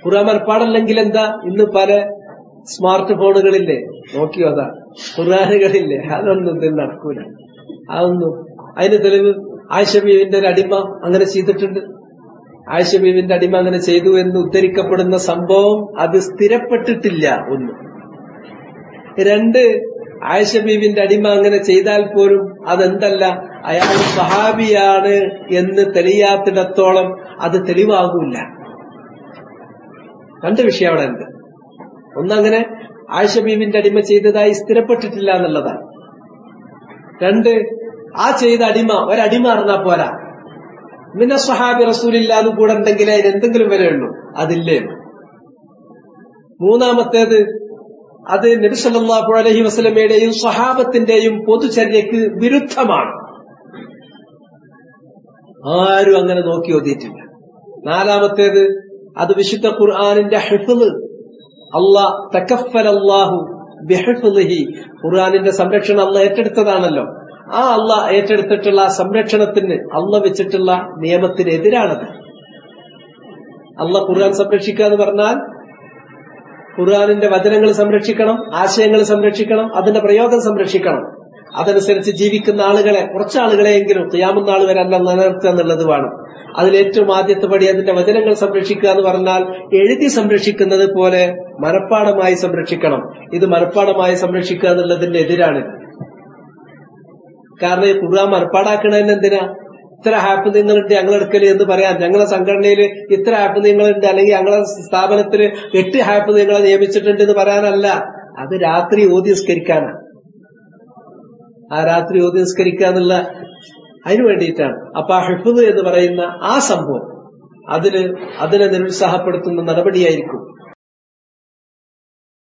ഖുർആൻ മനപ്പാടല്ലെങ്കിൽ എന്താ ഇന്ന് പല സ്മാർട്ട് ഫോണുകളില്ലേ നോക്കിയോ അതാ ഖുർആനുകളില്ലേ അതൊന്നും ഇതിൽ നടക്കൂല അതൊന്നും അതിന് തെളിവ് ആയിഷ ബീവിന്റെ ഒരു അടിമ അങ്ങനെ ചെയ്തിട്ടുണ്ട് ആയിഷ ബീവിന്റെ അടിമ അങ്ങനെ ചെയ്തു എന്ന് ഉദ്ധരിക്കപ്പെടുന്ന സംഭവം അത് സ്ഥിരപ്പെട്ടിട്ടില്ല ഒന്ന് രണ്ട് ആയിഷ ബീവിന്റെ അടിമ അങ്ങനെ ചെയ്താൽ പോലും അതെന്തല്ല അയാൾ സഹാബിയാണ് എന്ന് തെളിയാത്തിടത്തോളം അത് തെളിവാകൂല രണ്ട് വിഷയം അവിടെ ഉണ്ട് ഒന്നങ്ങനെ ആയിഷ ബീവിന്റെ അടിമ ചെയ്തതായി സ്ഥിരപ്പെട്ടിട്ടില്ല എന്നുള്ളതാണ് രണ്ട് ആ ചെയ്ത അടിമ ഒരടിമ അറിഞ്ഞാ പോരാ മിന്ന സഹാബി റസൂലില്ലാന്ന് കൂടെ ഉണ്ടെങ്കിൽ അതിന് എന്തെങ്കിലും വിലയുള്ളൂ അതില്ലേ മൂന്നാമത്തേത് അത് നബി സല്ലല്ലാഹു അലൈഹി വസല്ലമയുടെയും സ്വഹാബത്തിന്റെയും പൊതുചര്യക്ക് വിരുദ്ധമാണ് ആരും അങ്ങനെ നോക്കി ഓതിയിട്ടില്ല നാലാമത്തേത് അത് വിശുദ്ധ ഖുർആാനിന്റെ ഹിഫ്ള് അള്ളാ തക്കഫൽ അള്ളാഹു ബിഹിഫ്ളിഹി ഖുർആാനിന്റെ സംരക്ഷണം അള്ള ഏറ്റെടുത്തതാണല്ലോ ആ അള്ള ഏറ്റെടുത്തിട്ടുള്ള ആ സംരക്ഷണത്തിന് അള്ള വെച്ചിട്ടുള്ള നിയമത്തിന് എതിരാണത് അള്ള ഖുർആൻ സംരക്ഷിക്കുക എന്ന് പറഞ്ഞാൽ ഖുർആാനിന്റെ വചനങ്ങൾ സംരക്ഷിക്കണം ആശയങ്ങൾ സംരക്ഷിക്കണം അതിന്റെ പ്രയോഗം സംരക്ഷിക്കണം അതനുസരിച്ച് ജീവിക്കുന്ന ആളുകളെ കുറച്ച് ആളുകളെയെങ്കിലും ക്യാമുന്ന ആൾ വരെ അല്ല നിലനിർത്തുക എന്നുള്ളത് വേണം അതിലേറ്റവും ആദ്യത്തെ പടി അതിന്റെ വചനങ്ങൾ സംരക്ഷിക്കുക എന്ന് പറഞ്ഞാൽ എഴുതി സംരക്ഷിക്കുന്നത് പോലെ മനഃപ്പാടമായി സംരക്ഷിക്കണം ഇത് മനഃപ്പാടമായി സംരക്ഷിക്കുക എന്നുള്ളതിന്റെ എതിരാണ് കാരണം ഈ ഖുർആൻ മനഃപ്പാടാക്കണതിന് എന്തിനാ ഇത്ര ഹാപ്പ് നിങ്ങളുണ്ട് ഞങ്ങളെടുക്കല് എന്ന് പറയാം ഞങ്ങളെ സംഘടനയിൽ ഇത്ര ഹാപ്പ് നിങ്ങളുണ്ട് അല്ലെങ്കിൽ ഞങ്ങളെ സ്ഥാപനത്തിൽ എട്ട് ഹാപ്പ് നിങ്ങളെ നിയമിച്ചിട്ടുണ്ട് എന്ന് പറയാനല്ല അത് രാത്രി ഓതി നിസ്കരിക്കാനാണ് ആ രാത്രി ഓതി നിസ്കരിക്കുക എന്നുള്ള അതിനു വേണ്ടിയിട്ടാണ് അപ്പൊ ആ ഹിഫുദ് എന്ന് പറയുന്ന ആ സംഭവം അതിന് അതിനെ നിരുത്സാഹപ്പെടുത്തുന്ന നടപടിയായിരിക്കും